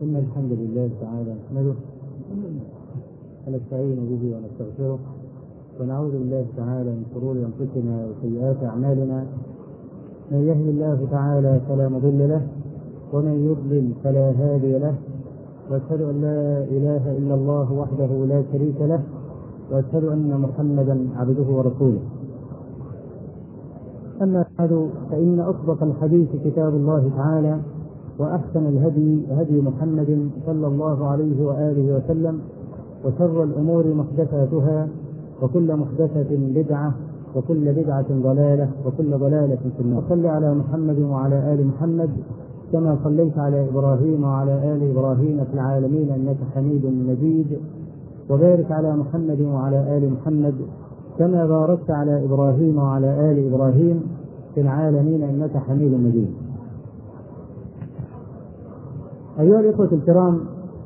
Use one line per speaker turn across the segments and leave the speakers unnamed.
إن الحمد لله تعالى نحمده ونستعين به ونستغفره ونعوذ بالله تعالى من شرور أنفسنا وسيئات أعمالنا من يهد الله تعالى فلا مضل له ومن يضلل فلا هادي له واشهد ان لا اله الا الله وحده لا شريك له واشهد ان محمدا عبده ورسوله اما بعد فان اصدق الحديث كتاب الله تعالى واحسن الهدي هدي محمد صلى الله عليه واله وسلم وشر الامور محدثاتها وكل محدثه بدعه وكل بدعه ضلاله وكل ضلاله في النار صل على محمد وعلى ال محمد كما صليت على ابراهيم وعلى ال ابراهيم في العالمين انك حميد مجيد وبارك على محمد وعلى ال محمد كما باركت على ابراهيم وعلى ال ابراهيم في العالمين انك حميد مجيد. ايها الاخوه الكرام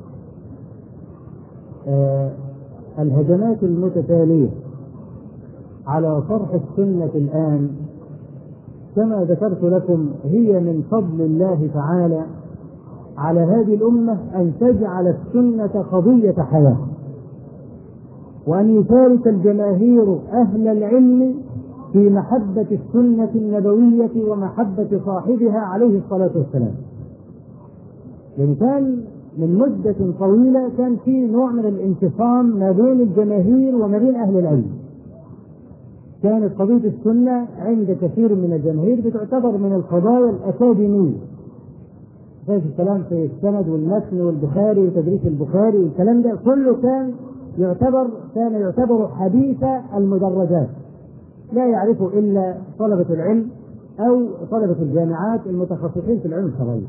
آه الهجمات المتتاليه على طرح السنه الان كما ذكرت لكم هي من فضل الله تعالى على هذه الأمة أن تجعل السنة قضية حياة وأن يشارك الجماهير أهل العلم في محبة السنة النبوية ومحبة صاحبها عليه الصلاة والسلام يعني كان من مدة طويلة كان في نوع من الانفصام ما بين الجماهير وما بين أهل العلم كانت قضية السنة عند كثير من الجماهير بتعتبر من القضايا الأكاديمية زي الكلام في السند والمتن والبخاري وتدريس البخاري والكلام ده كله كان يعتبر كان يعتبر حديث المدرجات لا يعرفه إلا طلبة العلم أو طلبة الجامعات المتخصصين في العلم الشرعي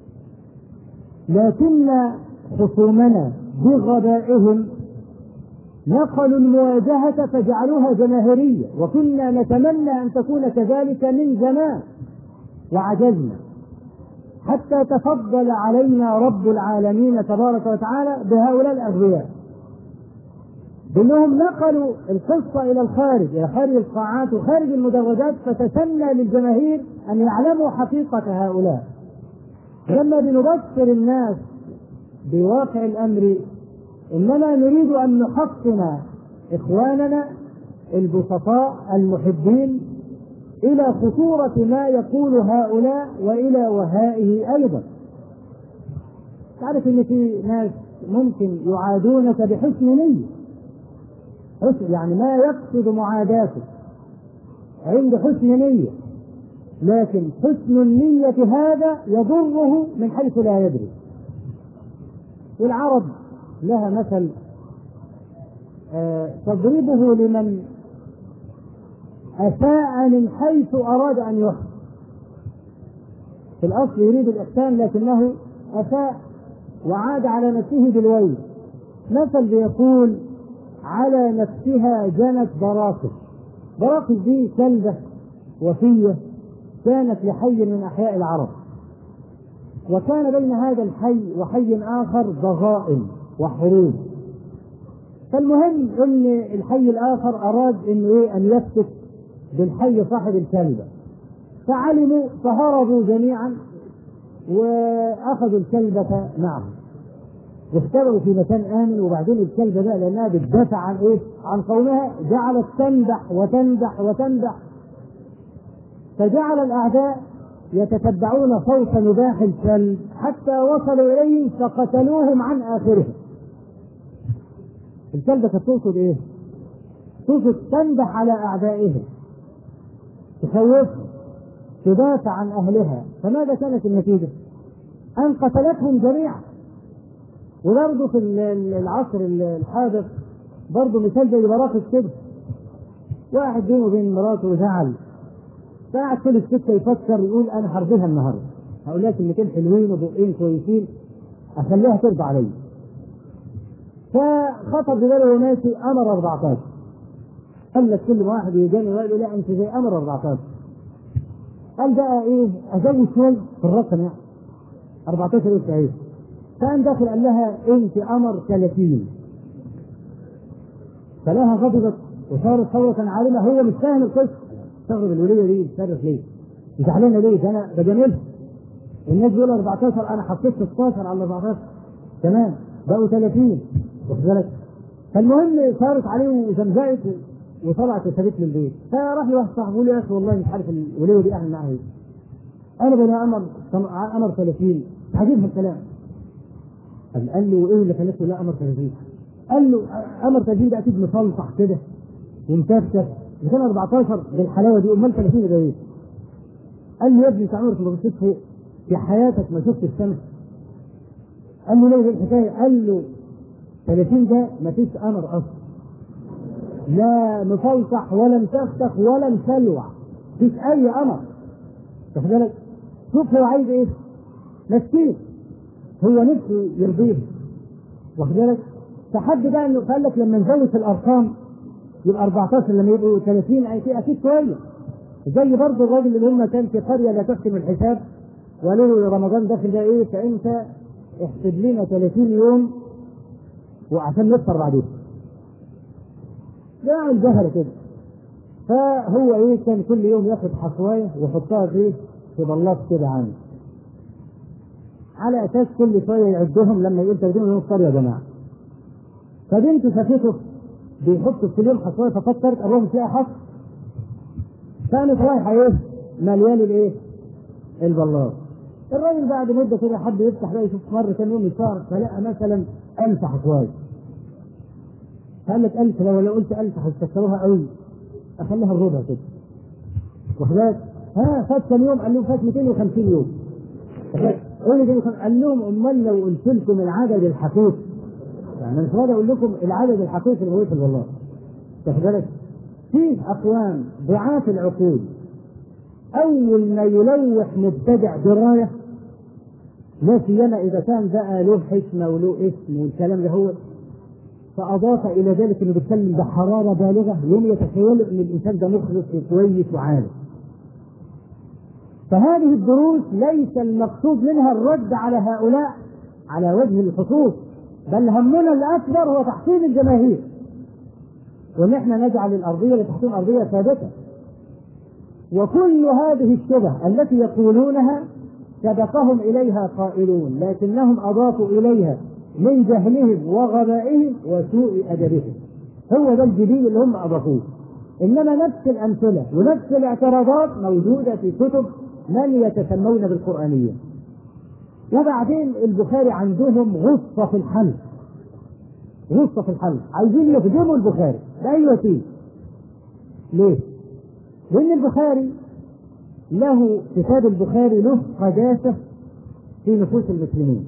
لكن خصومنا بغبائهم نقلوا المواجهة فجعلوها جماهيرية وكنا نتمنى أن تكون كذلك من زمان وعجزنا حتى تفضل علينا رب العالمين تبارك وتعالى بهؤلاء الأغبياء بأنهم نقلوا القصة إلى الخارج إلى خارج القاعات وخارج المدرجات فتسنى للجماهير أن يعلموا حقيقة هؤلاء لما بنبصر الناس بواقع الأمر انما نريد ان نحصن اخواننا البسطاء المحبين الى خطوره ما يقول هؤلاء والى وهائه ايضا تعرف ان في ناس ممكن يعادونك بحسن نيه حسن يعني ما يقصد معاداتك عند حسن نيه لكن حسن النية هذا يضره من حيث لا يدري والعرب لها مثل آه تضربه لمن أساء من حيث أراد أن يحسن في الأصل يريد الإحسان لكنه أساء وعاد على نفسه بالويل مثل بيقول على نفسها جنت براقص براقص دي كلبة وفية كانت لحي من أحياء العرب وكان بين هذا الحي وحي آخر ضغائن وحروب فالمهم ان الحي الاخر اراد انه ايه ان يفتك بالحي صاحب الكلبه فعلموا فهربوا جميعا واخذوا الكلبه معهم واختبروا في مكان امن وبعدين الكلبه بقى لانها بتدافع عن ايه؟ عن قومها جعلت تنبح وتنبح وتنبح فجعل الاعداء يتتبعون صوت نباح الكلب حتى وصلوا اليه فقتلوهم عن اخرهم الكلبة كانت تقصد ايه؟ تقصد تنبح على اعدائها تخوفهم تدافع عن اهلها فماذا كانت النتيجة؟ ان قتلتهم جميعا وبرضه في العصر الحاضر برضه مثال زي براقص كده واحد بينه وبين مراته زعل فقعد كل السكة يفكر يقول انا هرضيها النهارده هقول لها كلمتين حلوين وبقين كويسين اخليها ترضى عليا فخطب بباله ماشي امر 14 قال لك كل واحد يجاني وقال لا انت زي امر 14 قال بقى ايه ازود شوي في الرقم يعني 14 ايه تعيش فقام داخل قال لها انت امر 30 فلها غضبت وصارت ثورة عالمة هو مش فاهم القصة استغرب الولية دي بتصرف ليه؟ زعلانة ليه؟ ده انا بجاملها الناس بيقولوا 14 انا حطيت 16 على 14 تمام بقوا 30 واخد بالك فالمهم صارت عليه وزمزقت وطلعت وسابت لي البيت فراح لي واحد صاحبه يقول لي يا اخي والله مش عارف الوليه دي اعمل معاها ايه انا بني امر امر 30 عجبها الكلام قال قال له ايه اللي خليته لا امر 30 قال له امر 30 ده اكيد مصلصح كده ومكفكف اذا كان 14 بالحلاوه دي امال 30 ده ايه؟ قال له يا ابني انت عمرك ما بصيت فوق في حياتك ما شفت السماء قال له ليه الحكايه؟ قال له 30 ده ما فيش امر اصلا لا مفلصح ولا مفخخ ولا مسلوع مفيش اي امر واخد بالك؟ شوف هو عايز ايه؟ مسكين هو نفسه يرضيه واخد بالك؟ تحدي بقى انه قال لك لما نزود في الارقام يبقى 14 لما يبقوا 30 اكيد كويس زي برضه الراجل اللي هم كان في قريه لا تحسن الحساب وقالوا له رمضان داخل ده ايه فانت احسب لنا 30 يوم وعشان نفطر بعدين. ده الجهل كده. فهو ايه كان كل يوم ياخد حصوايه ويحطها في في بلاط كده عنده. على اساس كل شويه يعدهم لما يقول 30 يوم افطر يا جماعه. فبنته شافته بيحط في اليوم حصوايه ففكرت الراجل فيها حص كانت رايحه ايه؟ مليان الايه؟ البلاط. الراجل بعد مده كده حد يفتح بقى يشوف مره ثاني يوم يشار فلقى مثلا 1000 حصوايه. قال لك 1000 لو لو قلت 1000 هتكسروها قوي اخليها الربع كده. واخد بالك؟ ها فات كم يوم؟ قال لهم فات 250 يوم. قال لهم امال لو قلت لكم العدد الحقيقي يعني انا مش راضي اقول لكم العدد الحقيقي اللي في البلاط. واخد بالك؟ في اقوام ضعاف العقول اول ما يلوح مبتدع درايه لا سيما اذا كان بقى له حكمه وله اسم والكلام ده هو فاضاف الى ذلك انه بيتكلم بحراره بالغه يوم يتخيلوا ان الانسان ده مخلص وكويس وعالم. فهذه الدروس ليس المقصود منها الرد على هؤلاء على وجه الخصوص بل همنا الاكبر هو تحصيل الجماهير. وان احنا نجعل الارضيه لتحصيل ارضيه ثابته. وكل هذه الشبه التي يقولونها سبقهم اليها قائلون لكنهم اضافوا اليها من جهلهم وغبائهم وسوء ادبهم. هو ده الجديد اللي هم اضافوه. انما نفس الامثله ونفس الاعتراضات موجوده في كتب من يتسمون بالقرانيه. وبعدين البخاري عندهم غصه في الحل. غصه في الحل، عايزين يهدموا البخاري باي وسيله. ليه؟ لأن البخاري له كتاب البخاري له قداسة في نفوس المسلمين.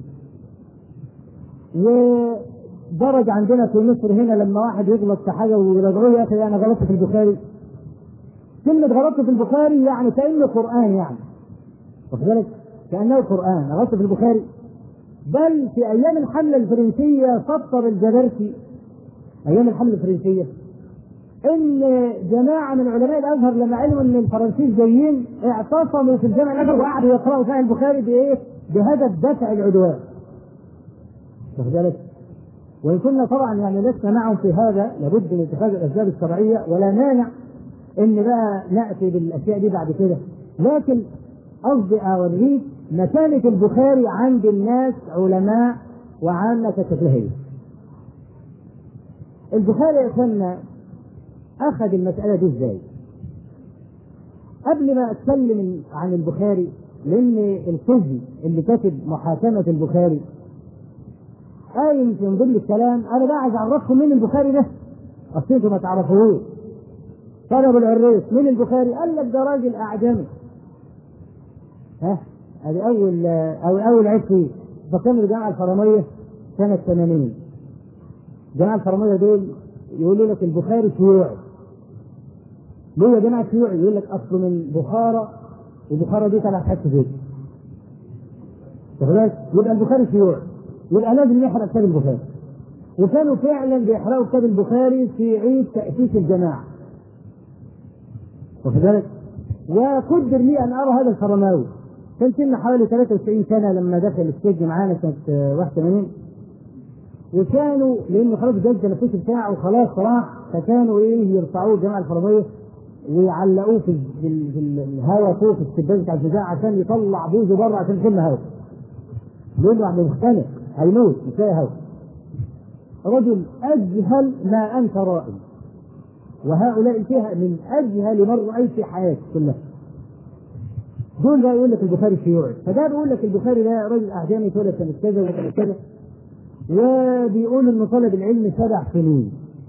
ودرج عندنا في مصر هنا لما واحد يغلط في حاجة ويرجعوه يا أخي أنا غلطت في البخاري. كلمة غلطت في البخاري يعني كأنه قرآن يعني. واخد بالك؟ كأنه قرآن، غلطت في البخاري. بل في أيام الحملة الفرنسية سطر الجبرتي أيام الحملة الفرنسية ان جماعه من علماء الازهر لما علموا ان الفرنسيس جايين اعتصموا في الجامع الازهر وقعدوا يقراوا صحيح البخاري بايه؟ بهدف دفع العدوان. واخد بالك؟ وان كنا طبعا يعني لسنا معهم في هذا لابد من اتخاذ الاسباب الشرعيه ولا مانع ان بقى ناتي بالاشياء دي بعد كده لكن قصدي اوريك مكانه البخاري عند الناس علماء وعامه كتفهيه. البخاري يا اخوانا اخذ المساله دي ازاي؟ قبل ما اتكلم عن البخاري لان القزي اللي كاتب محاكمه البخاري قايم في ضمن الكلام انا بقى عايز اعرفكم مين البخاري ده؟ اصل انتوا ما تعرفوهوش طلب العريس مين البخاري؟ قال لك ده راجل اعجمي ها ادي اول او اول عيب فيه فكان الجامعه الحراميه سنه 80 الجامعه الحراميه دول يقولوا لك البخاري شيوعي ليه يا جماعه شيوعي؟ يقول لك اصله من بخارى وبخارى دي تبع حته زيت. يبقى البخاري شيوعي يبقى لازم نحرق كتاب البخاري. وكانوا فعلا بيحرقوا كتاب البخاري في عيد تأسيس الجماعة. واخد بالك؟ وقدر لي ان ارى هذا الحرماوي. كان سنه حوالي 93 سنه لما دخل السجن معانا سنه 81 وكانوا لانه خلاص جد النفوس بتاعه وخلاص راح فكانوا ايه يرفعوه الجماعه الحرميه ويعلقوه في في في الهواء فوق في السباك بتاع الشجاع عشان يطلع بوزه بره عشان يشم هواء يقول له عم مختنق هيموت مش لاقي هواء رجل اجهل ما انت رائي وهؤلاء فيها من اجهل من رايت في حياتي كلها دول بقى يقول لك البخاري شيوعي فده بيقول لك البخاري ده راجل اعجمي اتولد سنه كذا وسنه كذا وبيقول انه طلب العلم سبع سنين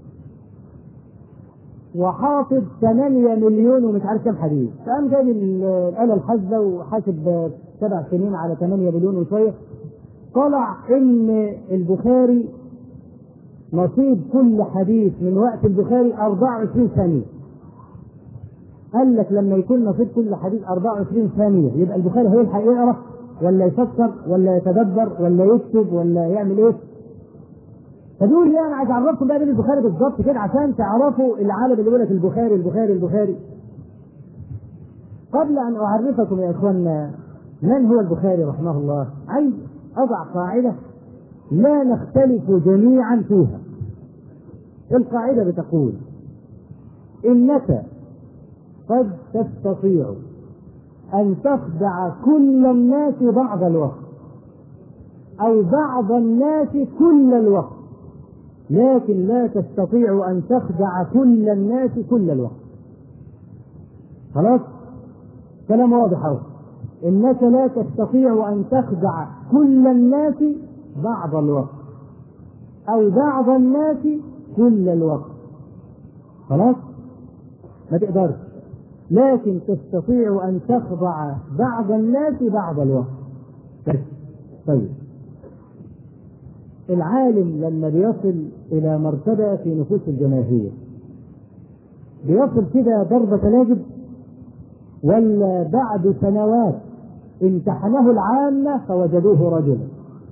وحافظ 8 مليون ومش عارف كام حديث فقام جايب الاله الحاسبه وحاسب سبع سنين على 8 مليون وشويه طلع ان البخاري نصيب كل حديث من وقت البخاري 24 ثانيه قال لك لما يكون نصيب كل حديث 24 ثانيه يبقى البخاري هيلحق يقرا ولا يفكر ولا يتدبر ولا يكتب ولا يعمل ايه فبيقول لي انا عايز اعرفكم بقى بين البخاري بالظبط كده عشان تعرفوا العالم اللي بيقول لك البخاري البخاري البخاري قبل ان اعرفكم يا اخواننا من هو البخاري رحمه الله عايز اضع قاعده لا نختلف جميعا فيها القاعده بتقول انك قد تستطيع ان تخدع كل الناس بعض الوقت او بعض الناس كل الوقت لكن لا تستطيع ان تخدع كل الناس كل الوقت خلاص كلام واضح اهو انك لا تستطيع ان تخدع كل الناس بعض الوقت او بعض الناس كل الوقت خلاص ما تقدرش لكن تستطيع ان تخضع بعض الناس بعض الوقت طيب العالم لما بيصل الى مرتبه في نفوس الجماهير بيصل كده ضربة لاجب ولا بعد سنوات امتحنه العامة فوجدوه رجلا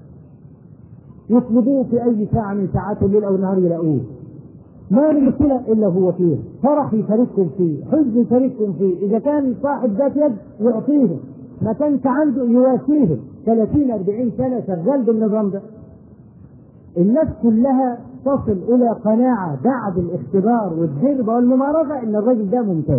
يطلبوه في أي ساعة من ساعات الليل أو النهار يلاقوه ما من مشكلة إلا هو فيه فرح يشارككم فيه حزن يشارككم فيه إذا كان صاحب ذات يد يعطيهم ما كانش عنده يواسيهم 30 40 سنة شغال بالنظام ده الناس كلها تصل الى قناعه بعد الاختبار والتجربه والممارسه ان الراجل ده ممتاز.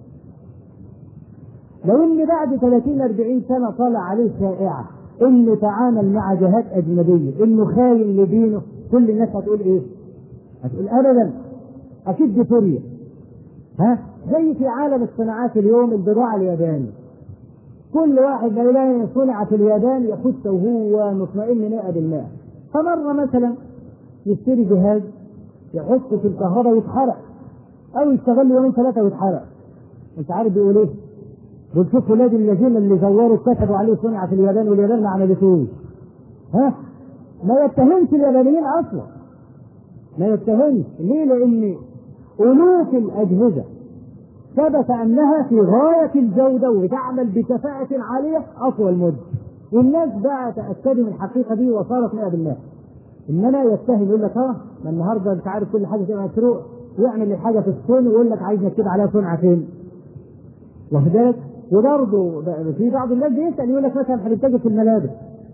لو ان بعد 30 40 سنه طلع عليه شائعه انه تعامل مع جهات اجنبيه، انه خاين لدينه، كل الناس هتقول ايه؟ هتقول ابدا اكيد دي فوريا. ها؟ زي في عالم الصناعات اليوم البضاعه الياباني. كل واحد ما يلاقي صنع في اليابان يخش وهو مطمئن 100% فمرة مثلا يشتري جهاز يحطه في الكهرباء ويتحرق أو يشتغل له يومين ثلاثة ويتحرق أنت عارف بيقول إيه؟ دول شوف ولاد الذين اللي زوروا كتبوا عليه صنع في اليابان واليابان ما عملتوش ها؟ ما يتهمش اليابانيين أصلا ما يتهمش ليه؟ لأن ألوف الأجهزة ثبت أنها في غاية الجودة وتعمل بكفاءة عالية أطول مدة والناس بقى تاكدوا من الحقيقه دي وصارت 100% انما يتهم يقول لك اه ما النهارده انت عارف كل حاجه تبقى مشروع يعمل الحاجه في الصين ويقول لك عايز نكتب عليها صنعه فين؟ واخد بالك؟ وبرضه في بعض الناس بيسال يقول لك مثلا هنتجه في الملابس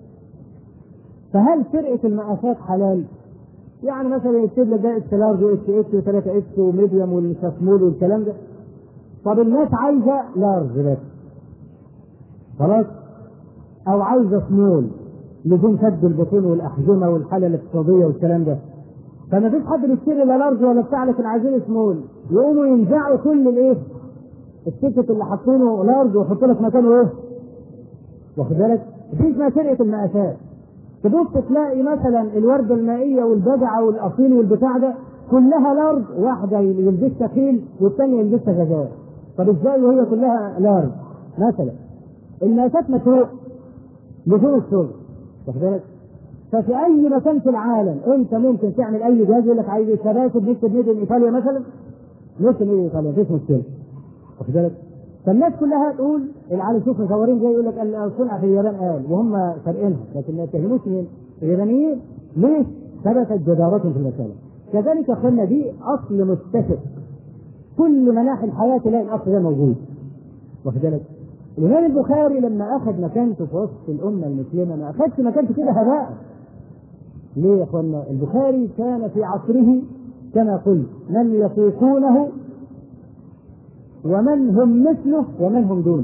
فهل سرقه المقاسات حلال؟ يعني مثلا يكتب لك ده اكس لارج واكس اكس و3 اكس وميديوم والسمول والكلام ده طب الناس عايزه لارج بس خلاص او عايزه سمول لزوم شد البطون والاحزمه والحاله الاقتصاديه والكلام ده فما فيش حد بيشتري لا لارج ولا بتاع لكن عايزين سمول يقوموا ينزعوا كل الايه التيكت اللي حاطينه لارج ويحطوا لك مكانه ايه واخد بالك دي اسمها سرقه المقاسات تبص تلاقي مثلا الورده المائيه والبجعه والاصيل والبتاع ده كلها لارج واحده يلبسها خيل والثانيه يلبسها غزال طب ازاي وهي كلها لارج مثلا المقاسات مسروق لزوم الشغل واخد بالك؟ ففي اي مكان في العالم انت ممكن تعمل اي جهاز يقول لك عايز شباسب نكتب ميد ايطاليا مثلا نكتب ميد ايطاليا مفيش مشكله واخد بالك؟ فالناس كلها تقول العالم شوف مصورين جاي يقول لك الصنع في اليابان قال وهم سارقينها لكن ما يتهموش مين؟ اليابانيين ليه؟ ثبتت جدارتهم في المساله كذلك يا اخوانا دي اصل متفق كل مناحي الحياه تلاقي الاصل ده موجود واخد بالك؟ الإمام البخاري لما أخذ مكانته في وسط الأمة المسلمة ما أخذش مكانته كده هباء. ليه يا إخوانا؟ البخاري كان في عصره كما قلت من يطيقونه ومن هم مثله ومن هم دونه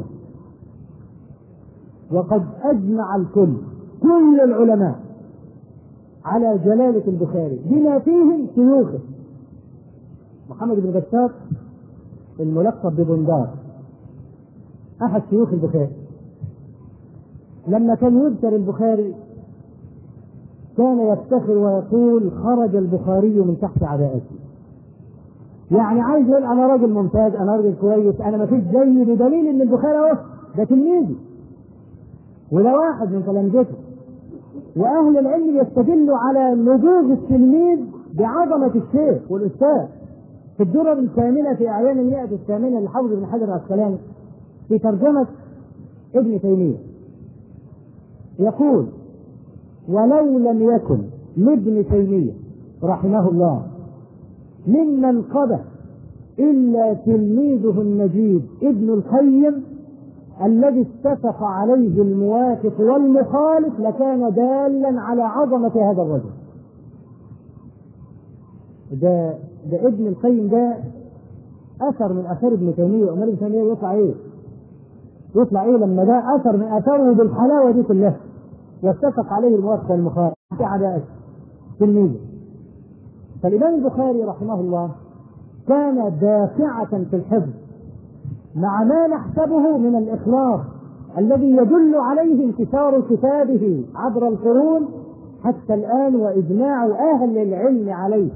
وقد أجمع الكل كل العلماء على جلالة البخاري بما فيهم شيوخه محمد بن بشار الملقب ببندار أحد شيوخ البخاري لما كان يذكر البخاري كان يفتخر ويقول خرج البخاري من تحت عباءتي يعني عايز يقول انا راجل ممتاز انا راجل كويس انا ما فيش زيي بدليل ان البخاري اهو ده تلميذي وده واحد من تلامذته واهل العلم يستدلوا على نضوج التلميذ بعظمه الشيخ والاستاذ في الدرر الثامنه في اعيان المئه الثامنه للحافظ بن حجر العسقلاني في ترجمه ابن تيميه يقول ولو لم يكن لابن تيميه رحمه الله ممن قضى إلا تلميذه النجيب ابن القيم الذي اتفق عليه الموافق والمخالف لكان دالا على عظمة هذا الرجل ده ده ابن القيم ده أثر من آثار ابن تيمية وأمال ابن تيمية يطلع إيه؟ يطلع إيه لما ده أثر من آثاره بالحلاوة دي كلها واتفق عليه الموافق والمخالف في عداء تلميذه فالإمام البخاري رحمه الله كان دافعة في الحفظ مع ما نحسبه من الإخلاص الذي يدل عليه انتشار كتابه عبر القرون حتى الآن وإجماع أهل العلم عليه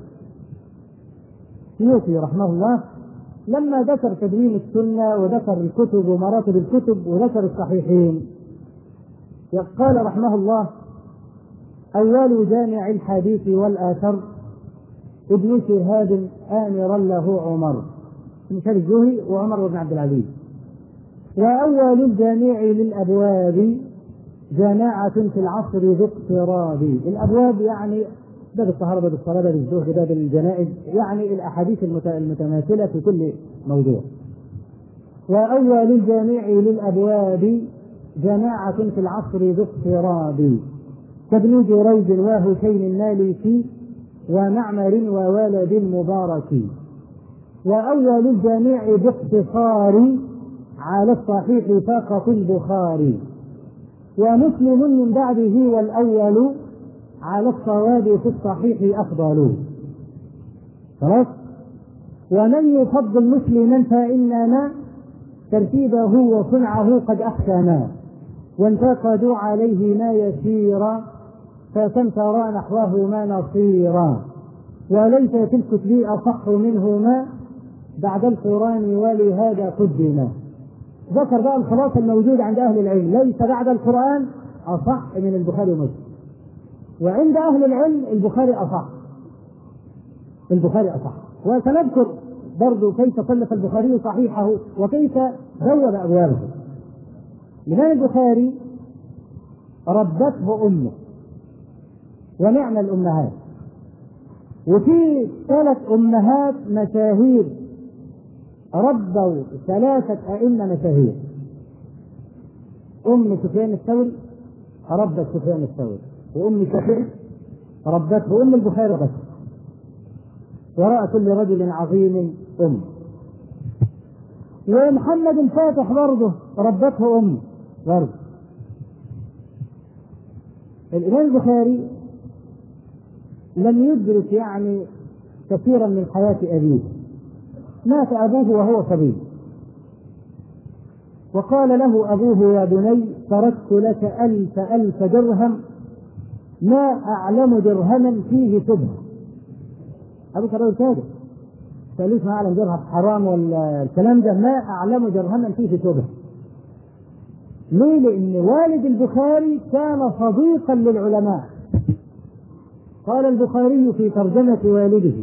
سيوطي رحمه الله لما ذكر تدوين السنة وذكر الكتب ومراتب الكتب وذكر الصحيحين قال رحمه الله أول جامع الحديث والآثر ابن شهاب آمرا له عمر بن شهاب الزهري وعمر بن عبد العزيز وأول الجامع للأبواب جماعة في العصر ذو اقتراب الأبواب يعني باب الطهارة باب الصلاة باب الزهد باب الجنائز يعني الأحاديث المتماثلة في كل موضوع وأول الجامع للأبواب جماعة في العصر ذو اقتراب كابن جريج وهشيم المالكي ومعمر وولد المبارك وأول الجميع باختصار على الصحيح فقط البخاري ومسلم من بعده والأول على الصواب في الصحيح أفضل خلاص ومن يفضل مسلما فإنما ترتيبه وصنعه قد أحسنا وانتقدوا عليه ما يسير فكم ترى نحوهما نصيرا وليس في الكتب أصح منهما بعد القرآن ولهذا قدم ذكر بقى الخلاصة الموجود عند أهل العلم ليس بعد القرآن أصح من البخاري ومسلم وعند أهل العلم البخاري أصح البخاري أصح وسنذكر برضو كيف صنف البخاري صحيحه وكيف بوب أبوابه الإمام البخاري ربته أمه ونعم الأمهات وفي ثلاث أمهات مشاهير ربوا ثلاثة أئمة مشاهير أم سفيان الثوري ربت سفيان الثوري وأم شفيع ربته أم البخاري بس وراء كل رجل عظيم أم ومحمد الفاتح برضه ربته أم برضه الإمام البخاري لم يدرك يعني كثيرا من حياة أبيه مات أبوه وهو صغير وقال له أبوه يا بني تركت لك ألف ألف درهم ما أعلم درهما فيه شبهة أبوك رجل تاجر سألوش ما أعلم درهم حرام ولا الكلام ده ما أعلم درهما فيه شبهة ليه؟ لأن والد البخاري كان صديقا للعلماء قال البخاري في ترجمة والده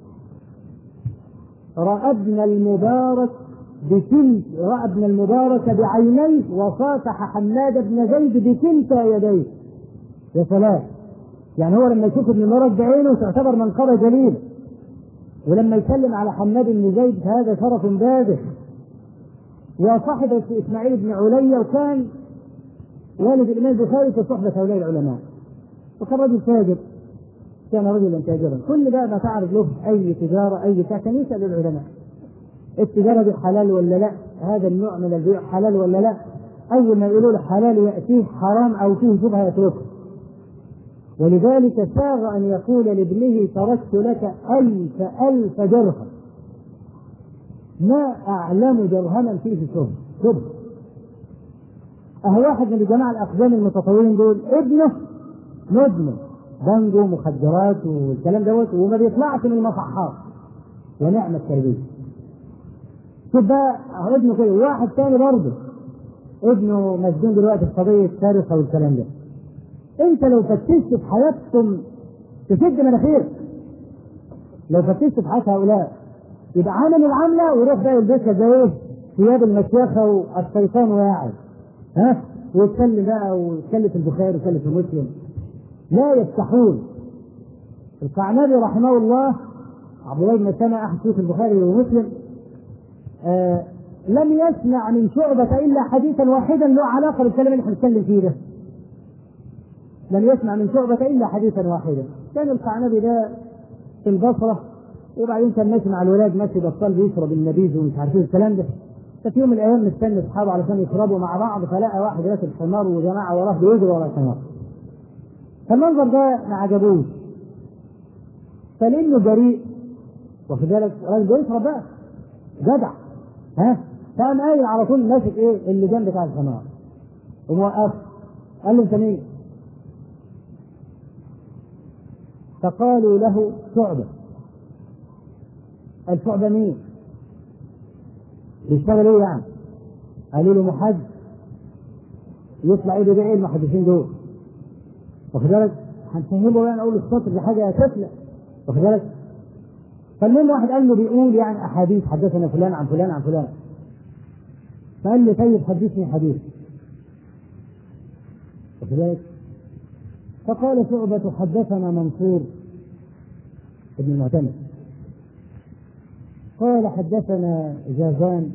رأى ابن المبارك بكلت رأى ابن المبارك بعينيه وصافح حماد بن زيد بكلتا يديه يا سلام يعني هو لما يشوف ابن المبارك بعينه تعتبر منقبة جليل ولما يسلم على حماد بن زيد فهذا شرف باذخ وصاحب اسماعيل بن عليا وكان والد الامام البخاري في صحبه هؤلاء العلماء وكان رجل تاجر كان رجلا تاجرا كل بقى ما تعرض له اي تجاره اي بتاع كان يسال العلماء التجاره دي حلال ولا لا هذا النوع من البيع حلال ولا لا اول ما يقولوا له حلال ياتيه حرام او فيه شبهه يتركه ولذلك ساغ ان يقول لابنه تركت لك الف الف درهم ما اعلم درهما فيه شبهه شبهه اهو واحد من الجماعه الاقدام المتطورين دول ابنه مدمن بنجو مخدرات والكلام دوت وما بيطلعش من المصحات ونعم التربيه شوف بقى اهو ابنه كده واحد تاني برضه ابنه مسجون دلوقتي في قضيه سرقه والكلام ده انت لو فتشت في حياتكم تسد مناخيرك لو فتشت في حياه هؤلاء يبقى عامل العمله ويروح بقى يلبسها زي ايه؟ ثياب المشيخه والشيطان واعي ها ويتكلم بقى ويتكلم في البخاري ويتكلم في مسلم لا يفتحون القعنبي رحمه الله عبد الله بن سنة أحد شيوخ البخاري ومسلم آه لم يسمع من شعبة إلا حديثا واحدا له علاقة بالكلام اللي احنا بنتكلم فيه ده. لم يسمع من شعبة إلا حديثا واحدا. كان القعنبي ده في البصرة وبعدين كان ماشي مع الولاد ماشي بطال بيشرب النبيذ ومش عارف ايه الكلام ده. ففي يوم من الأيام مستني أصحابه علشان يشربوا مع بعض فلقى واحد راكب حمار وجماعة وراه بيجروا ورا الحمار. فالمنظر ده ما عجبوش. فلانه جريء واخد بالك راجل بيشرب بقى جدع ها فقام قايل على طول ماسك ايه اللي جنب بتاع الحمار وموقف قال له انت مين؟ فقالوا له شعبة قال شعبة مين؟ بيشتغل ايه يعني؟ قالوا له محد يطلع ايه بيبيع ايه المحدثين دول؟ واخد بالك؟ هنفهمه يعني اقول السطر دي حاجه سفله واخد بالك؟ فالمهم واحد قال له بيقول يعني احاديث حدثنا فلان عن فلان عن فلان فقال لي طيب حدثني حديث واخد بالك؟ فقال شعبة حدثنا منصور ابن المعتمد قال حدثنا جازان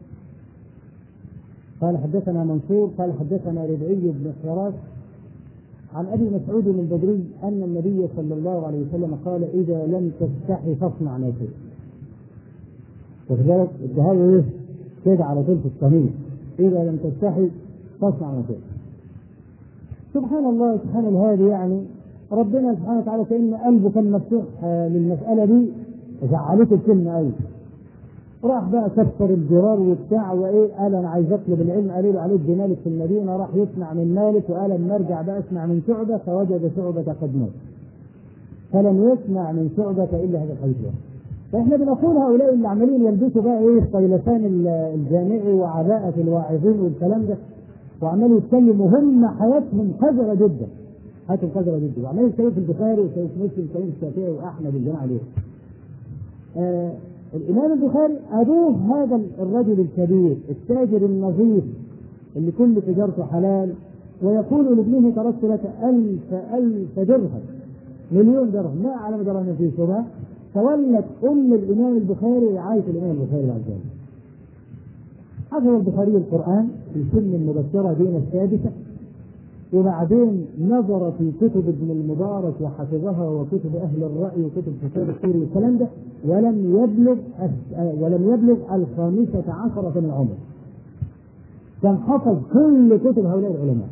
قال حدثنا منصور قال حدثنا ربعي بن حراس عن ابي مسعود البدري ان النبي صلى الله عليه وسلم قال اذا لم تستحي فاصنع ما شئت. واخد بالك؟ الذهاب ايه؟ كده على طول في الصميم. اذا لم تستحي فاصنع ما شئت. سبحان الله سبحان الهادي يعني ربنا سبحانه وتعالى كان قلبه كان مفتوح للمساله دي زعلته الكلمه قوي. راح بقى كسر الجرار وبتاع وايه قال انا عايز اطلب العلم قالوا له عليك بمالك في المدينه راح يسمع من مالك وقال اما ارجع بقى اسمع من شعبه فوجد شعبه قد مات. فلم يسمع من شعبه الا هذا الحديث فاحنا بنقول هؤلاء اللي عمالين يلبسوا بقى ايه الطيلسان الجامعي وعباءة الواعظين والكلام ده وعمالوا يتكلموا هم حياتهم قذرة جدا حياتهم قذرة جدا وعمالين يتكلموا في البخاري وفي مسلم ويتكلموا في الشافعي واحمد والجماعه عليهم. آه الإمام البخاري أبوه هذا الرجل الكبير التاجر النظيف اللي كل تجارته حلال ويقول لابنه تركت لك ألف ألف درهم مليون درهم ما أعلم درهم في شبهة تولت أم الإمام البخاري رعاية الإمام البخاري عز وجل حفظ البخاري القرآن في سن المبشرة بين السادسة وبعدين نظر في كتب ابن المبارك وحفظها وكتب اهل الراي وكتب كتاب السوري والكلام ده ولم يبلغ ولم يبلغ الخامسة عشرة من عمره. كان حفظ كل كتب هؤلاء العلماء.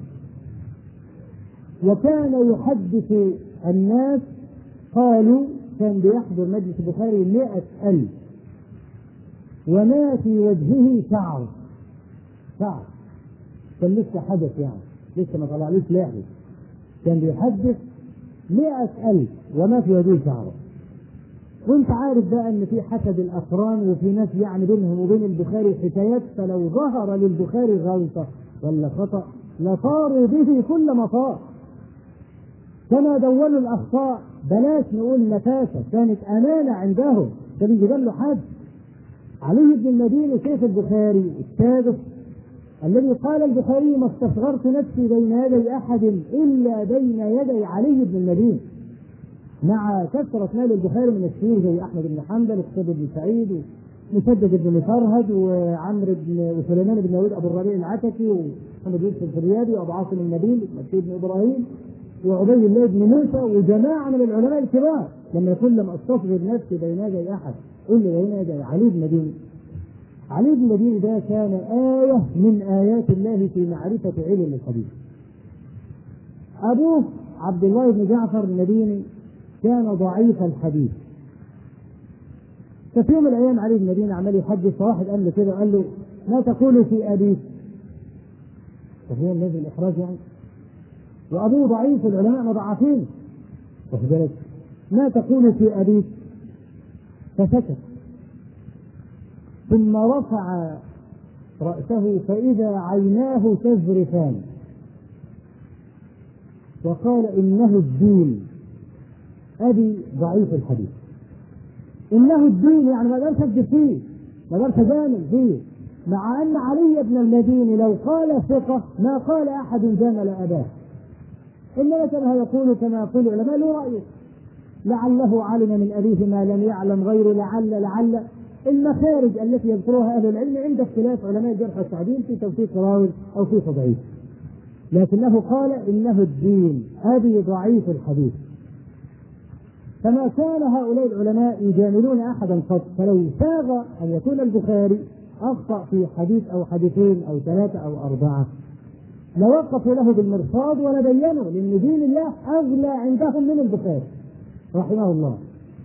وكان يحدث الناس قالوا كان بيحضر مجلس البخاري مئة ألف وما في وجهه شعر شعر كان لسه حدث يعني لسه ما طلعلوش لحية كان بيحدث مئة ألف وما في وجهه شعره وانت عارف بقى ان في حسد الاقران وفي ناس يعني بينهم وبين البخاري حكايات فلو ظهر للبخاري غلطه ولا خطا لطاروا به كل مطار كما دونوا الاخطاء بلاش نقول نفاسه كانت امانه عندهم كان يجيب له حد علي بن المديني شيخ البخاري السادس الذي قال البخاري ما استصغرت نفسي بين يدي احد الا بين يدي علي بن المديني مع كثرة مال البخاري من الشيوخ زي أحمد بن حنبل وقتيبة بن سعيد ومسدد بن مفرهد وعمرو بن وسليمان بن داوود أبو الربيع العتكي ومحمد يوسف الفريابي وأبو عاصم النبيل مسعود بن إبراهيم وعبيد الله بن موسى وجماعة من العلماء الكبار لما يقول لم أستصغر نفسي بين يدي أحد قل لي بين يدي علي بن مديني علي بن المديني ده كان آية من آيات الله في معرفة علم الحديث أبوه عبد الله بن جعفر المديني كان ضعيف الحديث ففي يوم من الايام علي بن المديني عمال يحدث فواحد قال له كده قال له ما تقول في ابيك؟ فهو نزل الاحراج يعني وابوه ضعيف العلماء مضاعفين واخد بالك ما تقول في ابيك؟ فسكت ثم رفع رأسه فإذا عيناه تذرفان وقال إنه الدين أبي ضعيف الحديث إنه الدين يعني ما اقدرش أكذب فيه ما اقدرش أجامل فيه مع أن علي بن المديني لو قال ثقة ما قال أحد جامل أباه إنما كما يقول كما يقول العلماء له رأيه لعله علم من أبيه ما لم يعلم غير لعل لعل المخارج التي يذكرها أهل العلم عند اختلاف علماء الجرح والتعديل في توثيق راوي أو في تضعيف لكنه قال إنه الدين أبي ضعيف الحديث فما كان هؤلاء العلماء يجاملون احدا قط فلو ساغ ان يكون البخاري اخطا في حديث او حديثين او ثلاثه او اربعه لوقفوا له بالمرصاد ولبينوا لان دين الله اغلى عندهم من البخاري رحمه الله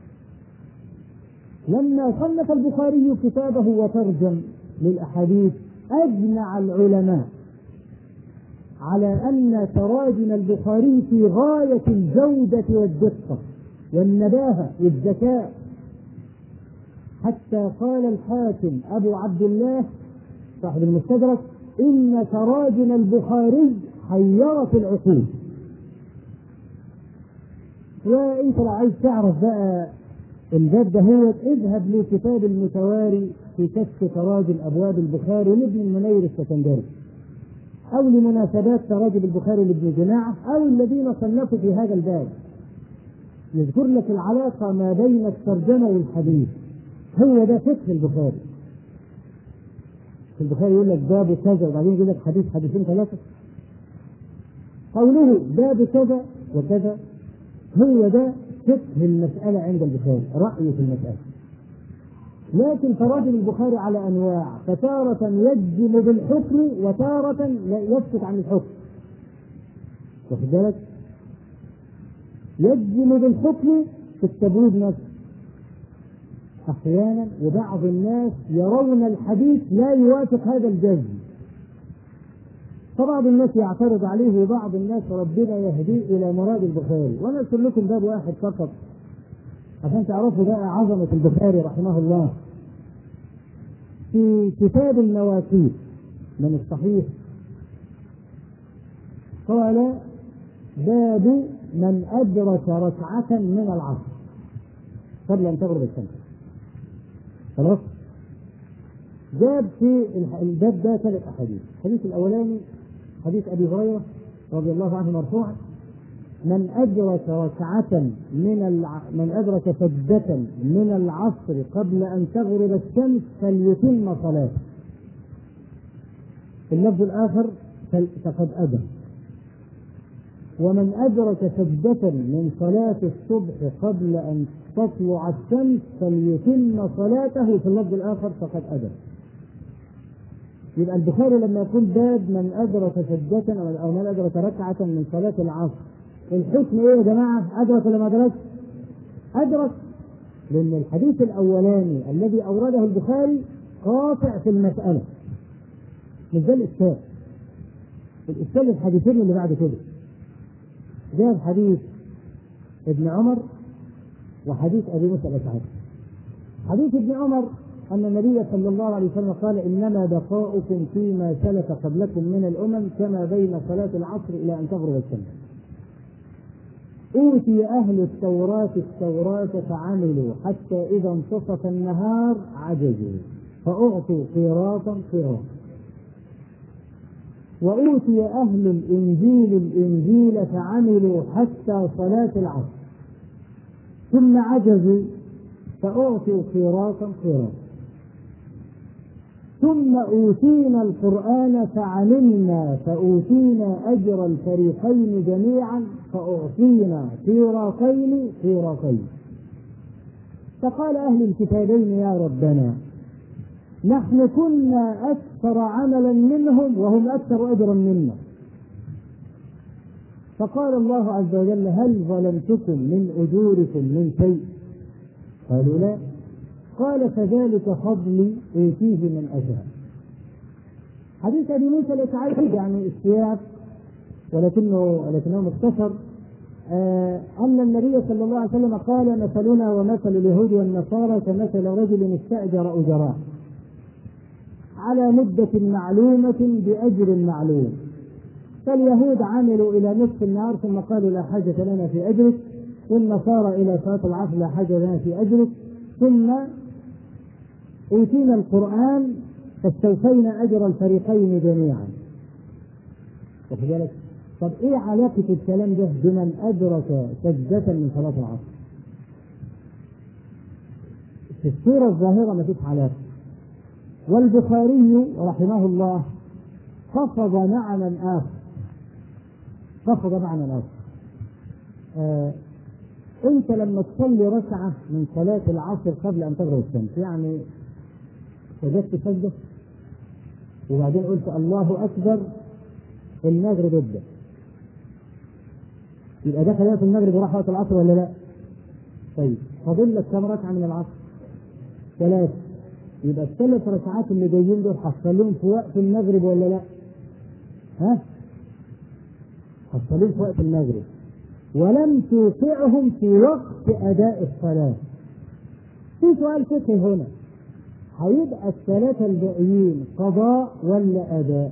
لما صنف البخاري كتابه وترجم للاحاديث اجمع العلماء على ان تراجم البخاري في غايه الجوده والدقه والنباهة والذكاء حتى قال الحاكم أبو عبد الله صاحب المستدرك إن تراجم البخاري حيرت العقول وانت لو عايز تعرف بقى الباب ده هو اذهب لكتاب المتواري في كشف تراجم ابواب البخاري لابن المنير السكندري او لمناسبات تراجم البخاري لابن جماعه او الذين صنفوا في هذا الباب يذكر لك العلاقة ما بين الترجمة والحديث هو ده فقه البخاري في البخاري يقول لك باب كذا وبعدين يقول لك حديث حديثين ثلاثة قوله باب كذا وكذا هو ده فقه المسألة عند البخاري رأيه في المسألة لكن تراجم البخاري على أنواع فتارة يجزم بالحكم وتارة يسكت عن الحكم واخد بالك؟ يجزم بالحكم في التبويب نفسه احيانا وبعض الناس يرون الحديث لا يوافق هذا الجزم فبعض الناس يعترض عليه وبعض الناس ربنا يهديه الى مراد البخاري وانا ارسل لكم باب واحد فقط عشان تعرفوا بقى عظمه البخاري رحمه الله في كتاب المواقيت من الصحيح قال باب من أدرك ركعة من العصر قبل أن تغرب الشمس خلاص جاب في الباب ده ثلاث أحاديث الحديث الأولاني حديث أبي هريرة رضي الله عنه مرفوعا من أدرك ركعة من الع... من أدرك سجدة من العصر قبل أن تغرب الشمس فليتم صلاته. في اللفظ الآخر فقد أدرك ومن أدرك سجدة من صلاة الصبح قبل أن تطلع الشمس فليتم صلاته في اللفظ الآخر فقد أدرك. يبقى البخاري لما يقول باب من أدرك سجدة أو من أدرك ركعة من صلاة العصر الحكم إيه يا جماعة؟ أدرك ولا ما أدرك؟ أدرك لأن الحديث الأولاني الذي أورده البخاري قاطع في المسألة. مش ده الإشكال. الإشكال الحديثين اللي بعد كده. جاب حديث ابن عمر وحديث ابي موسى الاشعري حديث ابن عمر ان النبي صلى الله عليه وسلم قال انما بقاؤكم فيما سلف قبلكم من الامم كما بين صلاه العصر الى ان تغرب الشمس أوتي أهل التوراة التوراة فعملوا حتى إذا انتصف النهار عجزوا فأعطوا قيراطا قيراطا وأوتي أهل الإنجيل الإنجيل فعملوا حتى صلاة العصر ثم عجزوا فأعطوا قيراطا قيراطا ثم أوتينا القرآن فعملنا فأوتينا أجر الفريقين جميعا فأعطينا قيراطين قيراطين فقال أهل الكتابين يا ربنا نحن كنا أكثر عملا منهم وهم أكثر أجرا منا فقال الله عز وجل هل ظلمتكم من أجوركم من شيء قالوا لا قال فذلك فضلي أوتيه من أشاء حديث أبي موسى الأشعري يعني السياق ولكنه ولكنه مختصر آه أن النبي صلى الله عليه وسلم قال مثلنا ومثل اليهود والنصارى كمثل رجل استأجر أجراء على مدة معلومة بأجر معلوم فاليهود عملوا إلى نصف النهار ثم قالوا لا حاجة لنا في أجرك والنصارى إلى صلاة العصر لا حاجة لنا في أجرك ثم أوتينا القرآن فاستوفينا أجر الفريقين جميعا واخد بالك؟ طب إيه علاقة الكلام ده بمن أدرك سجدة من صلاة العصر؟ في الصورة الظاهرة ما فيش علاقة والبخاري رحمه الله خفض معنى آخر خفض معنى آخر آه أنت لما تصلي ركعة من صلاة العصر قبل أن تغرب الشمس يعني سجدت سجدة وبعدين قلت الله أكبر المغرب ابدأ يبقى ده خلاف المغرب وراح وقت العصر ولا لا؟ طيب فاضل لك كم ركعة من العصر؟ ثلاثة يبقى الثلاث ركعات اللي جايين دول حصلهم في وقت المغرب ولا لا؟ ها؟ حصلهم في وقت المغرب ولم توقعهم في وقت أداء الصلاة. في سؤال فقهي هنا هيبقى الثلاثة الباقيين قضاء ولا أداء؟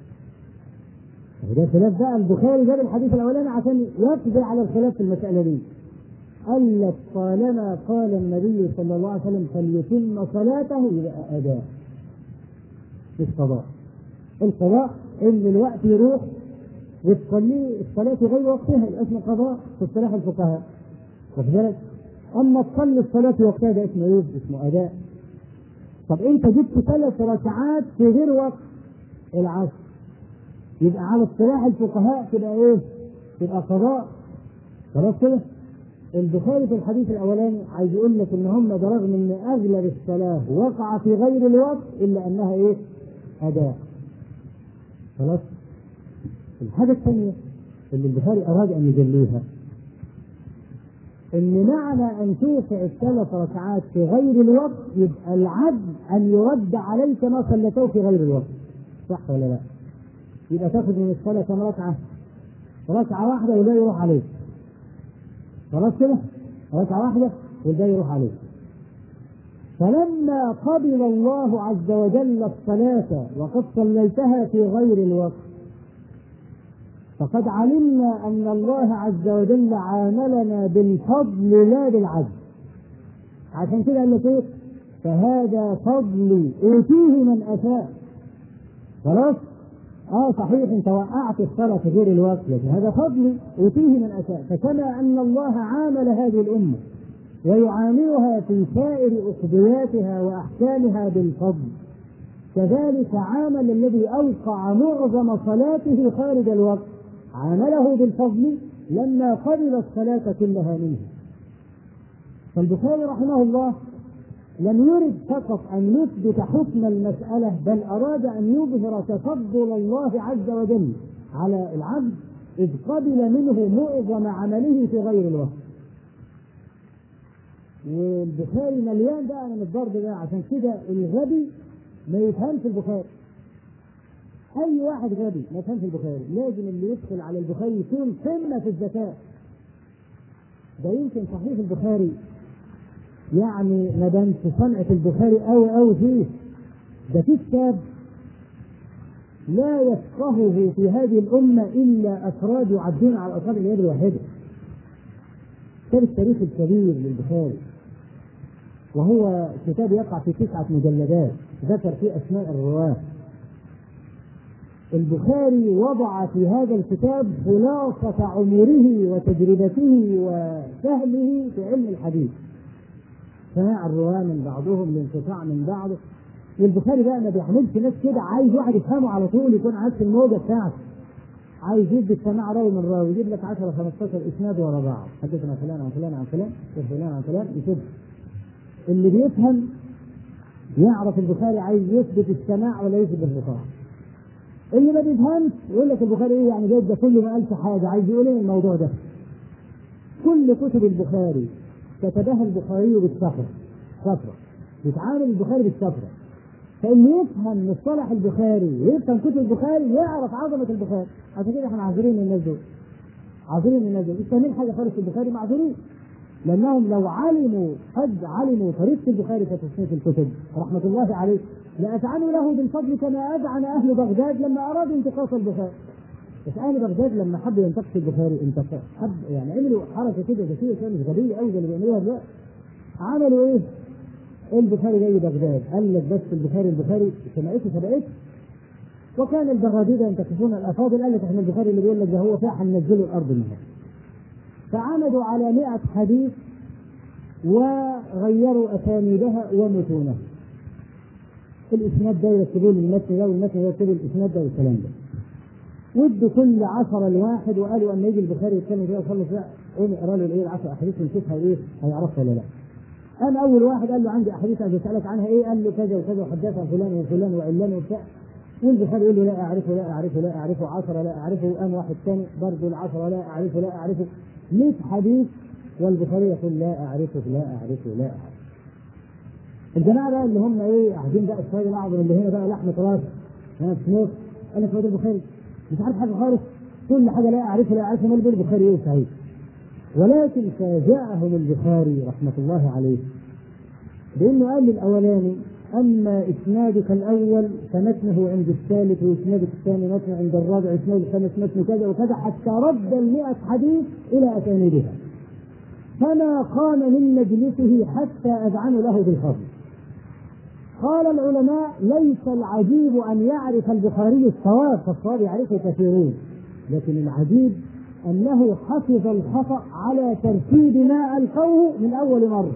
وده خلاف بقى البخاري جاب الحديث الأولاني عشان يقضي على الخلاف في المسألة دي. قال لك طالما قال النبي صلى الله عليه وسلم فليتم صلاته يبقى أداء مش قضاء القضاء إن الوقت يروح وتصلي الصلاة غير وقتها يبقى اسمه قضاء في اصطلاح الفقهاء واخد بالك؟ أما تصلي الصلاة في وقتها ده اسمه إيه؟ اسمه أداء طب أنت جبت ثلاث ركعات في غير وقت العصر يبقى على اصطلاح الفقهاء تبقى إيه؟ تبقى قضاء خلاص كده؟ البخاري في الحديث الاولاني عايز يقول لك ان هم برغم ان اغلب الصلاه وقع في غير الوقت الا انها ايه؟ اداء. خلاص؟ الحاجه الثانيه اللي البخاري اراد ان يجليها ان معنى ان توقع الثلاث ركعات في غير الوقت يبقى العبد ان يرد عليك ما صليته في غير الوقت. صح ولا لا؟ يبقى تاخذ من الصلاه كم ركعه؟ ركعه واحده وده يروح عليك. خلاص كده ركعة واحدة والباقي يروح عليه فلما قبل الله عز وجل الصلاة وقد صليتها في غير الوقت فقد علمنا أن الله عز وجل عاملنا بالفضل لا بالعدل عشان كده قال لك ايه فهذا فضلي اوتيه من اشاء خلاص اه صحيح انت وقعت الصلاه في غير الوقت لكن هذا فضلي اوتيه من اشاء فكما ان الله عامل هذه الامه ويعاملها في سائر اقضياتها واحكامها بالفضل كذلك عامل الذي اوقع معظم صلاته خارج الوقت عامله بالفضل لما قبل الصلاه كلها منه فالبخاري رحمه الله لم يرد فقط أن يثبت حكم المسألة بل أراد أن يظهر تفضل الله عز وجل على العبد إذ قبل منه معظم عمله في غير الوقت. والبخاري مليان بقى من الضرب ده عشان كده الغبي ما يفهمش البخاري. أي واحد غبي ما يفهمش البخاري، لازم اللي يدخل على البخاري يكون قمة في الذكاء. ده يمكن صحيح البخاري يعني ندمت صنعة البخاري أوي أوي فيه ده في كتاب لا يفقهه في هذه الأمة إلا أفراد يعدون على أصابع اليد الواحدة كتاب التاريخ الكبير للبخاري وهو كتاب يقع في تسعة مجلدات ذكر فيه أسماء الرواة البخاري وضع في هذا الكتاب خلاصة عمره وتجربته وفهمه في علم الحديث سماع الرواة من بعضهم الانقطاع من بعضه والبخاري بقى ما بيعملش ناس كده عايز واحد يفهمه على طول يكون عارف الموجه بتاعته عايز يدي السماع راوي من راوي يجيب لك 10 15 اسناد ورا بعض حدثنا فلان عن فلان عن فلان وفلان عن فلان يشد اللي بيفهم يعرف البخاري عايز يثبت السماع ولا يثبت البخاري اللي ما بيفهمش يقول لك البخاري ايه يعني جايب ده كله ما قالش حاجه عايز يقول ايه الموضوع ده كل كتب البخاري كتبها البخاري بالسفر سفرة يتعامل البخاري بالسفرة فاللي يفهم مصطلح البخاري ويفهم كتب البخاري يعرف عظمة البخاري عشان كده احنا عاذرين الناس دول عاذرين الناس دول مش فاهمين حاجة خالص في البخاري معذورين لأنهم لو علموا قد علموا طريقة البخاري في تصنيف الكتب رحمة الله عليه لأذعنوا له بالفضل كما أذعن أهل بغداد لما أرادوا انتقاص البخاري بس اهل بغداد لما حبوا ينتقصوا البخاري انتقصوا حب يعني عملوا حركه كده ذكيه كانت غبيه قوي اللي بيعملوها دلوقتي عملوا ايه؟ البخاري جاي بغداد قال لك بس البخاري البخاري سمعته سبقته وكان البغاديد ينتقصون الافاضل قال لك احنا البخاري اللي بيقول لك ده هو فيها هننزله الارض النهارده فعمدوا على 100 حديث وغيروا اسانيدها ومتونها الاسناد ده يكتبوا المتن ده والمتن ده يكتبوا الاسناد ده والكلام ده ودوا كل عشرة لواحد وقالوا اما يجي البخاري يتكلم فيها ويخلص فيها قوم اقرا له الايه العشر احاديث ونشوفها ايه هيعرفها ولا لا. قام اول واحد قال له عندي احاديث عايز اسالك عنها ايه؟ قال له كذا وكذا وحدثها فلان وفلان وعلان وبتاع والبخاري يقول له لا اعرفه لا اعرفه لا اعرفه عشرة لا اعرفه قام واحد ثاني برضه العشرة لا اعرفه لا اعرفه 100 حديث والبخاري يقول لا اعرفه لا اعرفه لا اعرفه. الجماعه بقى اللي هم ايه قاعدين بقى الشويه الاعظم اللي هنا بقى لحمه راس هنا في نص قال لك هو ده البخاري مش عارف حاجه خالص كل حاجه لا اعرفها لا اعرفها ما البخاري ايه صحيح ولكن فاجأهم البخاري رحمه الله عليه بانه قال للاولاني اما اسنادك الاول فمتنه عند الثالث واسنادك الثاني متن عند الرابع اسناد الخامس متن كذا وكذا حتى رد المئة حديث الى اسانيدها فما قام من مجلسه حتى اذعنوا له بالفضل قال العلماء ليس العجيب ان يعرف البخاري الصواب فالصواب يعرفه كثيرون لكن العجيب انه حفظ الخطا على ترتيب ما القوه من اول مره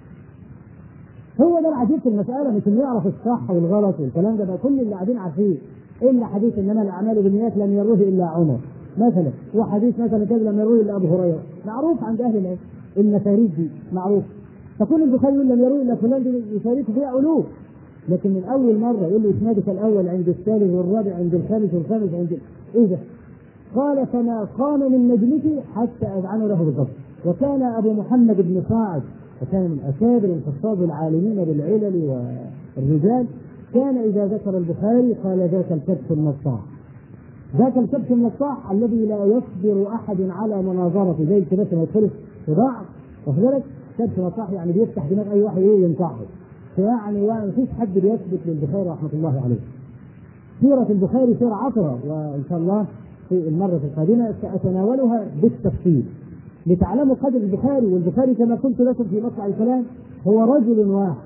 هو ده العجيب في المساله مش انه يعرف الصح والغلط والكلام ده بقى كل اللي قاعدين عارفين الا حديث انما الاعمال بالنيات لم يروه الا عمر مثلا وحديث مثلا كذا لم يروه الا ابو هريره معروف عند اهل العلم المفاريد دي معروف فكل البخاري يقول لم يروه الا فلان دي يشاركه فيها الوف لكن من اول مره يقول له اسنادك الاول عند الثالث والرابع عند الخامس والخامس عند ايه ده؟ قال فما قام من مجلسه حتى اذعنوا له بالضبط وكان ابو محمد بن صاعد وكان من اكابر الحفاظ العالمين بالعلل والرجال كان اذا ذكر البخاري قال ذاك الكبش النصاح ذاك الكبش النصاح الذي لا يصبر احد على مناظرته زي الكبش ما يدخل في ضعف واخد بالك كبش نصاح يعني بيفتح دماغ اي واحد ايه ينصحه فيعني ما فيش حد بيثبت للبخاري رحمه الله عليه سيرة البخاري سيرة عطرة وإن شاء الله في المرة القادمة سأتناولها بالتفصيل لتعلموا قدر البخاري والبخاري كما قلت لكم في مطلع الكلام هو رجل واحد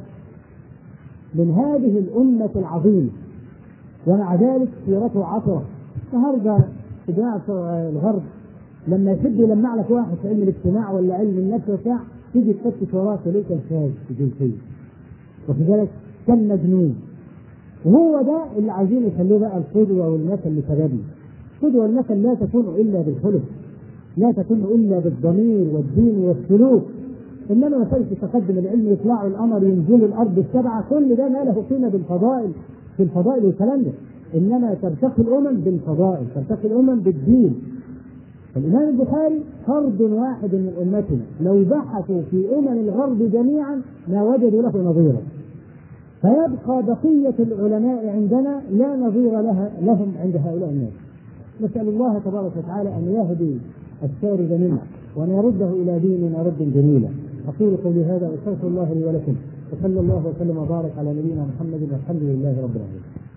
من هذه الأمة العظيمة ومع ذلك سيرته عطرة النهارده في جماعة الغرب لما يحب يلمع لك واحد في علم الاجتماع ولا علم النفس وبتاع تيجي تفتش وراه تلاقيه كان فاز في جنسية واخد بالك كان مجنون وهو ده اللي عايزين يخليه بقى القدوة والمثل لشبابنا القدوة والمثل لا تكون إلا بالخلق لا تكون إلا بالضمير والدين والسلوك إنما مسألة تقدم العلم يطلعوا القمر ينزلوا الأرض السبعة كل ده ما له قيمة بالفضائل في الفضائل والكلام ده إنما ترتقي الأمم بالفضائل ترتقي الأمم بالدين الإمام البخاري فرد واحد من أمتنا لو بحثوا في أمم الغرب جميعا ما وجدوا له نظيرا فيبقى بقية العلماء عندنا لا نظير لها لهم عند هؤلاء الناس نسأل الله تبارك وتعالى أن يهدي السارد منا وأن يرده إلى ديننا ردا جميلا أقول قولي هذا وأستغفر الله لي ولكم وصلى الله وسلم وبارك على نبينا محمد والحمد لله رب العالمين